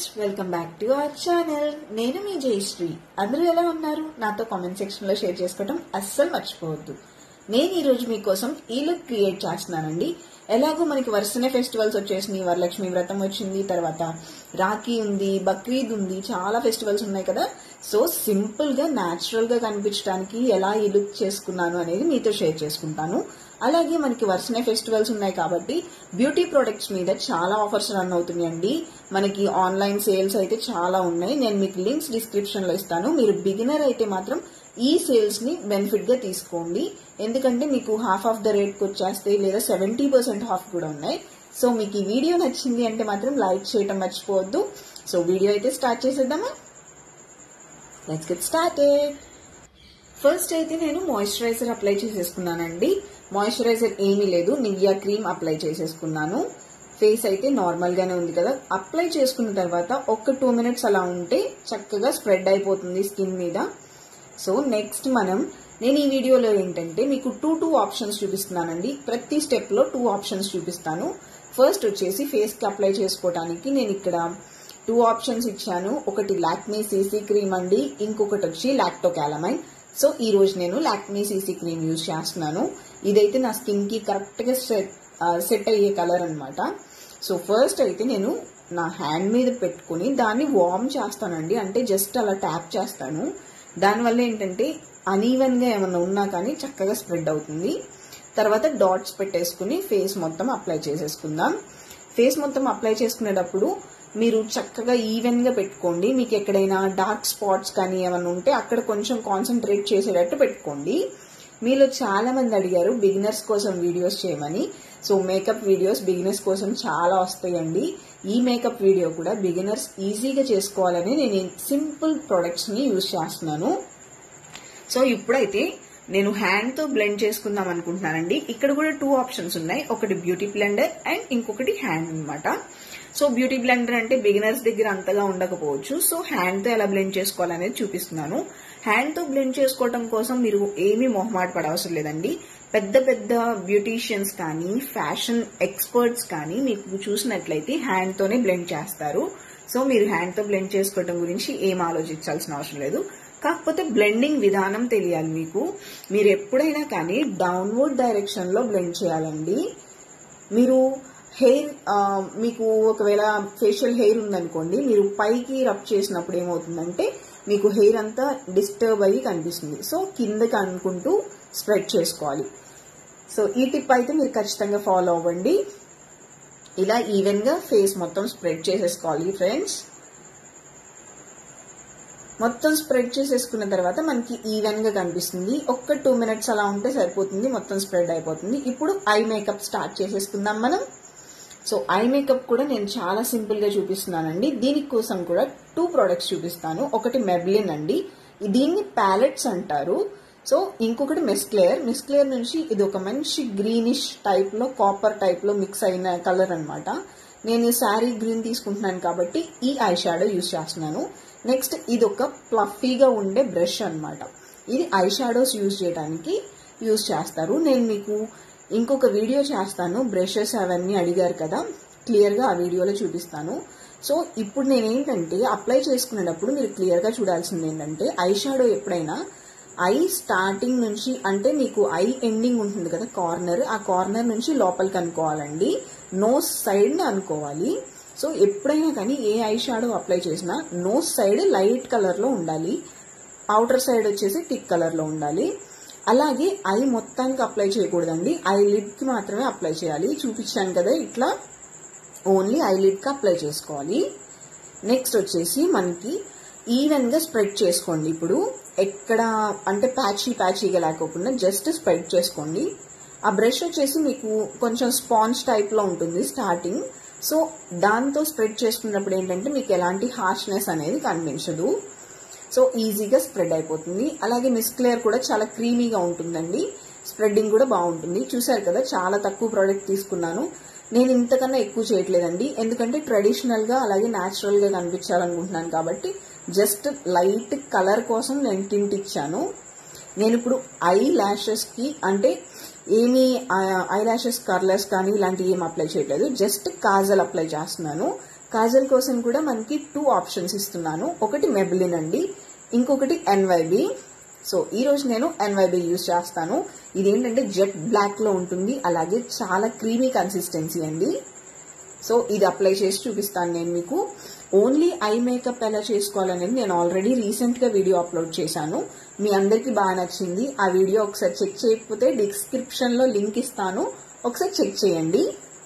friends welcome back to our channel నేను మీ జయశ్రీ అందరూ ఎలా ఉన్నారు నాతో కామెంట్ సెక్షన్ లో షేర్ చేసుకోవడం అస్సలు మర్చిపోవద్దు నేను ఈ రోజు మీకోసం ఈ లుక్ క్రియేట్ చేస్తున్నానండి ఎలాగో మనకి వరుసనే ఫెస్టివల్స్ వచ్చేసినాయి వరలక్ష్మి వ్రతం వచ్చింది తర్వాత రాఖీ ఉంది బక్రీద్ ఉంది చాలా ఫెస్టివల్స్ ఉన్నాయి కదా సో సింపుల్ గా న్యాచురల్ గా కనిపించడానికి ఎలా ఈ లుక్ చేసుకున్నాను అనేది మీతో షేర్ చేసుకుంటాను అలాగే మనకి వరుసనే ఫెస్టివల్స్ ఉన్నాయి కాబట్టి బ్యూటీ ప్రొడక్ట్స్ మీద చాలా ఆఫర్స్ రన్ అవుతున్నాయండి మనకి ఆన్లైన్ సేల్స్ అయితే చాలా ఉన్నాయి నేను మీకు లింక్స్ డిస్క్రిప్షన్ లో ఇస్తాను మీరు బిగినర్ అయితే మాత్రం ఈ సేల్స్ ని బెనిఫిట్ గా తీసుకోండి ఎందుకంటే మీకు హాఫ్ ఆఫ్ ద రేట్ కి వచ్చేస్తాయి లేదా సెవెంటీ పర్సెంట్ హాఫ్ కూడా ఉన్నాయి సో మీకు ఈ వీడియో నచ్చింది అంటే మాత్రం లైక్ చేయటం మర్చిపోవద్దు సో వీడియో అయితే స్టార్ట్ చేసేద్దామా లెట్స్ గెట్ స్టార్టెడ్ ఫస్ట్ అయితే నేను మాయిశ్చరైజర్ అప్లై చేసేసుకున్నానండి మాయిశ్చరైజర్ ఏమీ లేదు నివ్యా క్రీమ్ అప్లై చేసేసుకున్నాను ఫేస్ అయితే నార్మల్ గానే ఉంది కదా అప్లై చేసుకున్న తర్వాత ఒక టూ మినిట్స్ అలా ఉంటే చక్కగా స్ప్రెడ్ అయిపోతుంది స్కిన్ మీద సో నెక్స్ట్ మనం నేను ఈ వీడియోలో ఏంటంటే మీకు టూ టూ ఆప్షన్స్ చూపిస్తున్నానండి ప్రతి స్టెప్ లో టూ ఆప్షన్స్ చూపిస్తాను ఫస్ట్ వచ్చేసి ఫేస్ కి అప్లై చేసుకోవడానికి నేను ఇక్కడ టూ ఆప్షన్స్ ఇచ్చాను ఒకటి లాక్మీ సీసీ క్రీమ్ అండి ఇంకొకటి వచ్చి లాక్టో క్యాలమైన్ సో ఈ రోజు నేను లాక్మీ సీసీ క్రీమ్ యూజ్ చేస్తున్నాను ఇదైతే నా స్కిన్ కి కరెక్ట్ గా సెట్ సెట్ అయ్యే కలర్ అనమాట సో ఫస్ట్ అయితే నేను నా హ్యాండ్ మీద పెట్టుకుని దాన్ని వార్మ్ చేస్తానండి అంటే జస్ట్ అలా ట్యాప్ చేస్తాను దానివల్ల ఏంటంటే అనీవెన్ గా ఏమన్నా ఉన్నా కానీ చక్కగా స్ప్రెడ్ అవుతుంది తర్వాత డాట్స్ పెట్టేసుకుని ఫేస్ మొత్తం అప్లై చేసేసుకుందాం ఫేస్ మొత్తం అప్లై చేసుకునేటప్పుడు మీరు చక్కగా ఈవెన్ గా పెట్టుకోండి మీకు ఎక్కడైనా డార్క్ స్పాట్స్ కానీ ఏమైనా ఉంటే అక్కడ కొంచెం కాన్సన్ట్రేట్ చేసేటట్టు పెట్టుకోండి మీలో చాలా మంది అడిగారు బిగినర్స్ కోసం వీడియోస్ చేయమని సో మేకప్ వీడియోస్ బిగినర్స్ కోసం చాలా వస్తాయండి ఈ మేకప్ వీడియో కూడా బిగినర్స్ ఈజీగా చేసుకోవాలని నేను సింపుల్ ప్రొడక్ట్స్ ని యూజ్ చేస్తున్నాను సో ఇప్పుడైతే నేను హ్యాండ్ తో బ్లెండ్ చేసుకుందాం అనుకుంటున్నానండి ఇక్కడ కూడా టూ ఆప్షన్స్ ఉన్నాయి ఒకటి బ్యూటీ బ్లెండర్ అండ్ ఇంకొకటి హ్యాండ్ అనమాట సో బ్యూటీ బ్లెండర్ అంటే బిగినర్స్ దగ్గర అంతగా ఉండకపోవచ్చు సో హ్యాండ్ తో ఎలా బ్లెండ్ చేసుకోవాలనేది చూపిస్తున్నాను హ్యాండ్ తో బ్లెండ్ చేసుకోవడం కోసం మీరు ఏమీ మొహమాట పడవసరం లేదండి పెద్ద పెద్ద బ్యూటీషియన్స్ కానీ ఫ్యాషన్ ఎక్స్పర్ట్స్ కానీ మీకు చూసినట్లయితే హ్యాండ్ తోనే బ్లెండ్ చేస్తారు సో మీరు హ్యాండ్ తో బ్లెండ్ చేసుకోవడం గురించి ఏం ఆలోచించాల్సిన అవసరం లేదు కాకపోతే బ్లెండింగ్ విధానం తెలియాలి మీకు మీరు ఎప్పుడైనా కానీ డౌన్వర్డ్ డైరెక్షన్ లో బ్లెండ్ చేయాలండి మీరు హెయిర్ మీకు ఒకవేళ ఫేషియల్ హెయిర్ ఉందనుకోండి మీరు పైకి రబ్ చేసినప్పుడు ఏమవుతుందంటే మీకు హెయిర్ అంతా డిస్టర్బ్ అయ్యి కనిపిస్తుంది సో కిందకి అనుకుంటూ స్ప్రెడ్ చేసుకోవాలి సో ఈ టిప్ అయితే మీరు ఖచ్చితంగా ఫాలో అవ్వండి ఇలా ఈవెన్ గా ఫేస్ మొత్తం స్ప్రెడ్ చేసేసుకోవాలి ఫ్రెండ్స్ మొత్తం స్ప్రెడ్ చేసేసుకున్న తర్వాత మనకి ఈవెన్ గా కనిపిస్తుంది ఒక్క టూ మినిట్స్ అలా ఉంటే సరిపోతుంది మొత్తం స్ప్రెడ్ అయిపోతుంది ఇప్పుడు ఐ మేకప్ స్టార్ట్ చేసేసుకుందాం మనం సో ఐ మేకప్ కూడా నేను చాలా సింపుల్ గా చూపిస్తున్నానండి దీనికోసం కూడా టూ ప్రొడక్ట్స్ చూపిస్తాను ఒకటి మెబ్లిన్ అండి దీన్ని ప్యాలెట్స్ అంటారు సో ఇంకొకటి మిస్క్లేయర్ మిస్క్లేయర్ నుంచి ఇది ఒక మంచి గ్రీనిష్ టైప్ లో కాపర్ టైప్ లో మిక్స్ అయిన కలర్ అనమాట నేను శారీ గ్రీన్ తీసుకుంటున్నాను కాబట్టి ఈ ఐ షాడో యూస్ చేస్తున్నాను నెక్స్ట్ ఇది ఒక ప్లఫీగా ఉండే బ్రష్ అనమాట ఇది ఐ షాడోస్ యూజ్ చేయడానికి యూజ్ చేస్తారు నేను మీకు ఇంకొక వీడియో చేస్తాను బ్రషెస్ అవన్నీ అడిగారు కదా క్లియర్ గా ఆ వీడియోలో చూపిస్తాను సో ఇప్పుడు నేను ఏంటంటే అప్లై చేసుకునేటప్పుడు మీరు క్లియర్ గా చూడాల్సింది ఏంటంటే ఐ షాడో ఎప్పుడైనా ఐ స్టార్టింగ్ నుంచి అంటే మీకు ఐ ఎండింగ్ ఉంటుంది కదా కార్నర్ ఆ కార్నర్ నుంచి లోపలికి అనుకోవాలండి నోస్ సైడ్ ని అనుకోవాలి సో ఎప్పుడైనా కానీ ఏ ఐ షాడో అప్లై చేసినా నోస్ సైడ్ లైట్ కలర్ లో ఉండాలి అవుటర్ సైడ్ వచ్చేసి థిక్ కలర్ లో ఉండాలి అలాగే ఐ మొత్తానికి అప్లై చేయకూడదండి ఐ లిడ్ కి మాత్రమే అప్లై చేయాలి చూపించాను కదా ఇట్లా ఓన్లీ ఐ లిడ్ కి అప్లై చేసుకోవాలి నెక్స్ట్ వచ్చేసి మనకి ఈవెన్ గా స్ప్రెడ్ చేసుకోండి ఇప్పుడు ఎక్కడ అంటే ప్యాచీ ప్యాచీగా లేకోకుండా జస్ట్ స్ప్రెడ్ చేసుకోండి ఆ బ్రష్ వచ్చేసి మీకు కొంచెం స్పాంజ్ టైప్ లో ఉంటుంది స్టార్టింగ్ సో దాంతో స్ప్రెడ్ చేసుకున్నప్పుడు ఏంటంటే మీకు ఎలాంటి హార్ష్నెస్ అనేది కనిపించదు సో ఈజీగా స్ప్రెడ్ అయిపోతుంది అలాగే మిస్క్లేయర్ కూడా చాలా క్రీమీగా ఉంటుందండి స్ప్రెడ్డింగ్ కూడా బాగుంటుంది చూసారు కదా చాలా తక్కువ ప్రోడక్ట్ తీసుకున్నాను నేను ఇంతకన్నా ఎక్కువ చేయట్లేదండి ఎందుకంటే ట్రెడిషనల్ గా అలాగే న్యాచురల్ గా కనిపించాలనుకుంటున్నాను కాబట్టి జస్ట్ లైట్ కలర్ కోసం నేను టింట్ ఇచ్చాను నేను ఇప్పుడు ఐ ల్యాషెస్ కి అంటే ఏమి ఐ ల్యాషెస్ కర్లర్స్ కానీ ఇలాంటివి ఏం అప్లై చేయట్లేదు జస్ట్ కాజల్ అప్లై చేస్తున్నాను కాజల్ కోసం కూడా మనకి టూ ఆప్షన్స్ ఇస్తున్నాను ఒకటి మెబిలిన్ అండి ఇంకొకటి ఎన్వైబి సో ఈ రోజు నేను ఎన్వైబి యూజ్ చేస్తాను ఇదేంటంటే జెట్ బ్లాక్ లో ఉంటుంది అలాగే చాలా క్రీమీ కన్సిస్టెన్సీ అండి సో ఇది అప్లై చేసి చూపిస్తాను నేను మీకు ఓన్లీ ఐ మేకప్ ఎలా చేసుకోవాలనేది నేను ఆల్రెడీ రీసెంట్ గా వీడియో అప్లోడ్ చేశాను మీ అందరికి బాగా నచ్చింది ఆ వీడియో ఒకసారి చెక్ చేయకపోతే డిస్క్రిప్షన్ లో లింక్ ఇస్తాను ఒకసారి చెక్ చేయండి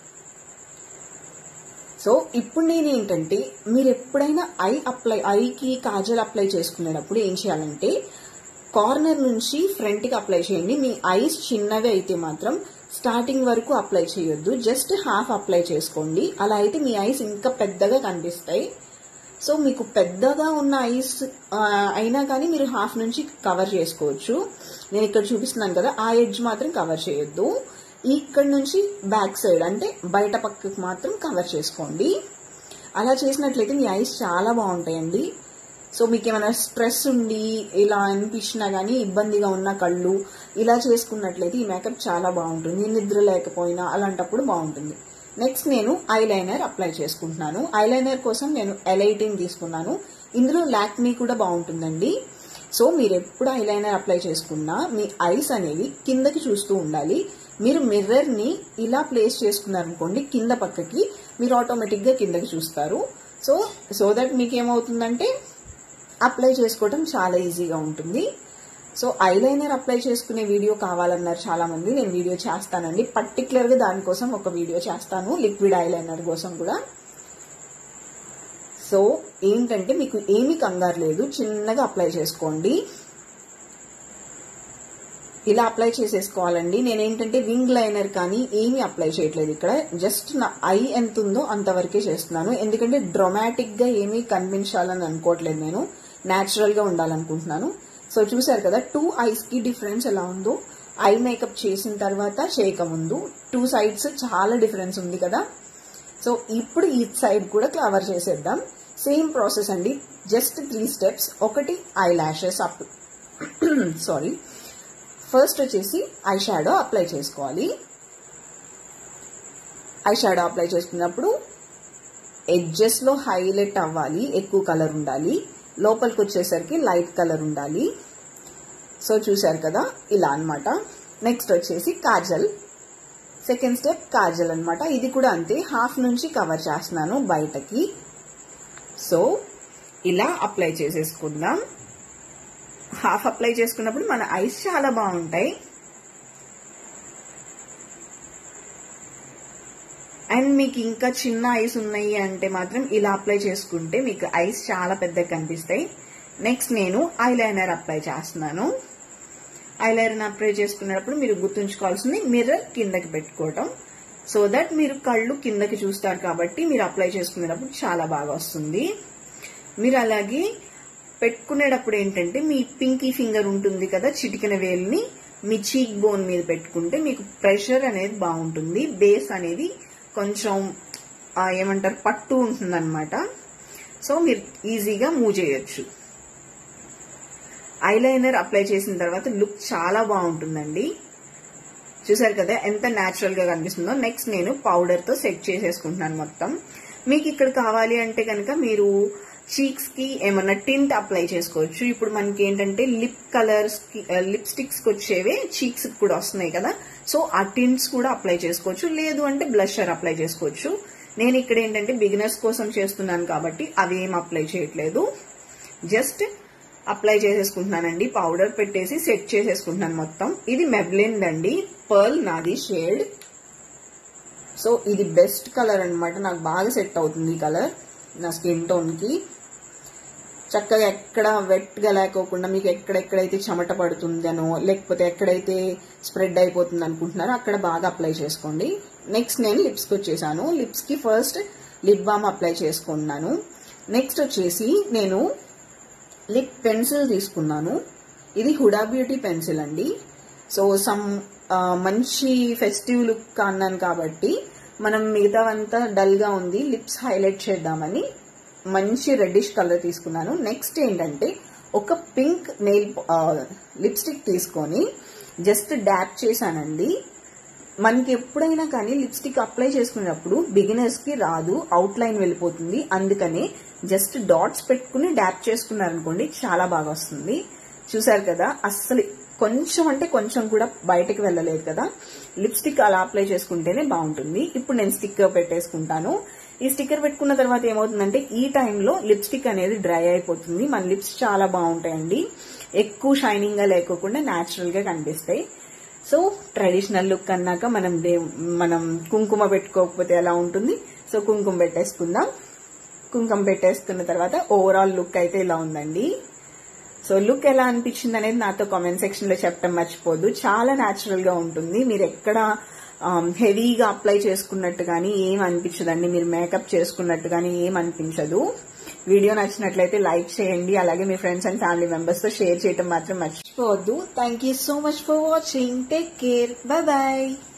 సో ఇప్పుడు నేను ఏంటంటే మీరు ఎప్పుడైనా ఐ అప్లై ఐకి కాజల్ అప్లై చేసుకునేటప్పుడు ఏం చేయాలంటే కార్నర్ నుంచి ఫ్రంట్ కి అప్లై చేయండి మీ ఐస్ చిన్నవి అయితే మాత్రం స్టార్టింగ్ వరకు అప్లై చేయొద్దు జస్ట్ హాఫ్ అప్లై చేసుకోండి అలా అయితే మీ ఐస్ ఇంకా పెద్దగా కనిపిస్తాయి సో మీకు పెద్దగా ఉన్న ఐస్ అయినా కానీ మీరు హాఫ్ నుంచి కవర్ చేసుకోవచ్చు నేను ఇక్కడ చూపిస్తున్నాను కదా ఆ ఎడ్జ్ మాత్రం కవర్ చేయొద్దు ఇక్కడ నుంచి బ్యాక్ సైడ్ అంటే బయట పక్కకు మాత్రం కవర్ చేసుకోండి అలా చేసినట్లయితే మీ ఐస్ చాలా బాగుంటాయండి సో మీకు ఏమైనా స్ట్రెస్ ఉండి ఇలా అనిపించినా కానీ ఇబ్బందిగా ఉన్న కళ్ళు ఇలా చేసుకున్నట్లయితే ఈ మేకప్ చాలా బాగుంటుంది నిద్ర లేకపోయినా అలాంటప్పుడు బాగుంటుంది నెక్స్ట్ నేను ఐలైనర్ అప్లై చేసుకుంటున్నాను ఐలైనర్ కోసం నేను ఎలైటింగ్ తీసుకున్నాను ఇందులో లాక్మీ కూడా బాగుంటుందండి సో మీరు ఎప్పుడు ఐలైనర్ అప్లై చేసుకున్నా మీ ఐస్ అనేవి కిందకి చూస్తూ ఉండాలి మీరు మిర్రర్ ని ఇలా ప్లేస్ చేసుకున్నారనుకోండి కింద పక్కకి మీరు ఆటోమేటిక్ గా కిందకి చూస్తారు సో సో దట్ మీకు ఏమవుతుందంటే అప్లై చేసుకోవడం చాలా ఈజీగా ఉంటుంది సో ఐలైనర్ అప్లై చేసుకునే వీడియో కావాలన్నారు చాలా మంది నేను వీడియో చేస్తానండి పర్టికులర్ గా దానికోసం ఒక వీడియో చేస్తాను లిక్విడ్ ఐలైనర్ కోసం కూడా సో ఏంటంటే మీకు ఏమీ కంగారు లేదు చిన్నగా అప్లై చేసుకోండి ఇలా అప్లై చేసేసుకోవాలండి నేనేంటంటే వింగ్ లైనర్ కానీ ఏమీ అప్లై చేయట్లేదు ఇక్కడ జస్ట్ నా ఐ ఎంత ఉందో అంతవరకే చేస్తున్నాను ఎందుకంటే డ్రొమాటిక్ గా ఏమీ కనిపించాలని అనుకోవట్లేదు నేను న్యాచురల్ గా ఉండాలనుకుంటున్నాను సో చూసారు కదా టూ ఐస్ కి డిఫరెన్స్ ఎలా ఉందో ఐ మేకప్ చేసిన తర్వాత చేయకముందు టూ సైడ్స్ చాలా డిఫరెన్స్ ఉంది కదా సో ఇప్పుడు ఈ సైడ్ కూడా కవర్ చేసేద్దాం సేమ్ ప్రాసెస్ అండి జస్ట్ త్రీ స్టెప్స్ ఒకటి eye lashes up sorry first వచ్చేసి ఐ షాడో అప్లై చేసుకోవాలి ఐ షాడో అప్లై చేసుకున్నప్పుడు ఎడ్జెస్ లో హైలైట్ అవ్వాలి ఎక్కువ కలర్ ఉండాలి లోపలికి వచ్చేసరికి లైట్ కలర్ ఉండాలి సో చూసారు కదా ఇలా అనమాట నెక్స్ట్ వచ్చేసి కాజల్ సెకండ్ స్టెప్ కాజల్ అనమాట ఇది కూడా అంతే హాఫ్ నుంచి కవర్ చేస్తున్నాను బయటకి సో ఇలా అప్లై చేసేసుకుందాం హాఫ్ అప్లై చేసుకున్నప్పుడు మన ఐస్ చాలా బాగుంటాయి అండ్ మీకు ఇంకా చిన్న ఐస్ ఉన్నాయి అంటే మాత్రం ఇలా అప్లై చేసుకుంటే మీకు ఐస్ చాలా పెద్దగా కనిపిస్తాయి నెక్స్ట్ నేను ఐలైనర్ అప్లై చేస్తున్నాను ఐలైనర్ అప్లై చేసుకునేటప్పుడు మీరు గుర్తుంచుకోవాల్సింది మిర్రర్ కిందకి పెట్టుకోవటం సో దట్ మీరు కళ్ళు కిందకి చూస్తారు కాబట్టి మీరు అప్లై చేసుకునేటప్పుడు చాలా బాగా వస్తుంది మీరు అలాగే పెట్టుకునేటప్పుడు ఏంటంటే మీ పింకీ ఫింగర్ ఉంటుంది కదా చిటికిన వేలుని మీ చీక్ బోన్ మీద పెట్టుకుంటే మీకు ప్రెషర్ అనేది బాగుంటుంది బేస్ అనేది కొంచెం ఏమంటారు పట్టు ఉంటుంది అనమాట సో మీరు ఈజీగా మూవ్ చేయొచ్చు ఐలైనర్ అప్లై చేసిన తర్వాత లుక్ చాలా బాగుంటుందండి చూసారు కదా ఎంత న్యాచురల్ గా కనిపిస్తుందో నెక్స్ట్ నేను పౌడర్ తో సెట్ చేసేసుకుంటున్నాను మొత్తం మీకు ఇక్కడ కావాలి అంటే కనుక మీరు చీక్స్ కి ఏమన్నా టింట్ అప్లై చేసుకోవచ్చు ఇప్పుడు మనకి ఏంటంటే లిప్ కలర్స్ కి లిప్స్టిక్స్ కి వచ్చేవే చీక్స్ కూడా వస్తున్నాయి కదా సో ఆ టింట్స్ కూడా అప్లై చేసుకోవచ్చు లేదు అంటే బ్లషర్ అప్లై చేసుకోవచ్చు నేను ఇక్కడ ఏంటంటే బిగినర్స్ కోసం చేస్తున్నాను కాబట్టి అవి ఏం అప్లై చేయట్లేదు జస్ట్ అప్లై చేసేసుకుంటున్నానండి పౌడర్ పెట్టేసి సెట్ చేసేసుకుంటున్నాను మొత్తం ఇది మెబ్లిన్ అండి పర్ల్ నాది షేడ్ సో ఇది బెస్ట్ కలర్ అనమాట నాకు బాగా సెట్ అవుతుంది ఈ కలర్ నా స్కిన్ టోన్ కి చక్కగా ఎక్కడ వెట్ గా లేకోకుండా మీకు ఎక్కడెక్కడైతే చెమట పడుతుందనో లేకపోతే ఎక్కడైతే స్ప్రెడ్ అయిపోతుంది అనుకుంటున్నారో అక్కడ బాగా అప్లై చేసుకోండి నెక్స్ట్ నేను లిప్స్ కి వచ్చేసాను లిప్స్ కి ఫస్ట్ లిప్ బామ్ అప్లై చేసుకున్నాను నెక్స్ట్ వచ్చేసి నేను లిప్ పెన్సిల్ తీసుకున్నాను ఇది హుడా బ్యూటీ పెన్సిల్ అండి సో సమ్ మంచి ఫెస్టివ్ లుక్ అన్నాను కాబట్టి మనం మిగతావంతా డల్ గా ఉంది లిప్స్ హైలైట్ చేద్దామని మంచి రెడ్డిష్ కలర్ తీసుకున్నాను నెక్స్ట్ ఏంటంటే ఒక పింక్ నెయిల్ లిప్స్టిక్ తీసుకొని జస్ట్ డాప్ చేశానండి మనకి ఎప్పుడైనా కానీ లిప్స్టిక్ అప్లై చేసుకునేటప్పుడు బిగినర్స్ కి రాదు అవుట్ లైన్ వెళ్ళిపోతుంది అందుకనే జస్ట్ డాట్స్ పెట్టుకుని డాప్ చేసుకున్నారనుకోండి చాలా బాగా వస్తుంది చూసారు కదా అస్సలు కొంచెం అంటే కొంచెం కూడా బయటకు వెళ్ళలేదు కదా లిప్స్టిక్ అలా అప్లై చేసుకుంటేనే బాగుంటుంది ఇప్పుడు నేను స్టిక్కర్ పెట్టేసుకుంటాను ఈ స్టిక్కర్ పెట్టుకున్న తర్వాత ఏమవుతుందంటే ఈ టైంలో లిప్స్టిక్ అనేది డ్రై అయిపోతుంది మన లిప్స్ చాలా బాగుంటాయండి ఎక్కువ షైనింగ్ గా లేకోకుండా న్యాచురల్ గా కనిపిస్తాయి సో ట్రెడిషనల్ లుక్ అన్నాక మనం దే- మనం కుంకుమ పెట్టుకోకపోతే ఎలా ఉంటుంది సో కుంకుమ పెట్టేసుకుందాం కుంకుమ పెట్టేసుకున్న తర్వాత ఓవరాల్ లుక్ అయితే ఇలా ఉందండి సో లుక్ ఎలా అనిపించింది అనేది నాతో కామెంట్ సెక్షన్ లో చెప్పడం మర్చిపోద్దు చాలా న్యాచురల్ గా ఉంటుంది మీరు ఎక్కడ హెవీగా అప్లై చేసుకున్నట్టు కానీ ఏం అనిపించదండి మీరు మేకప్ చేసుకున్నట్టు కానీ ఏం అనిపించదు వీడియో నచ్చినట్లయితే లైక్ చేయండి అలాగే మీ ఫ్రెండ్స్ అండ్ ఫ్యామిలీ మెంబర్స్ తో షేర్ చేయడం మాత్రం మర్చిపోవద్దు thank you so much for watching take care bye bye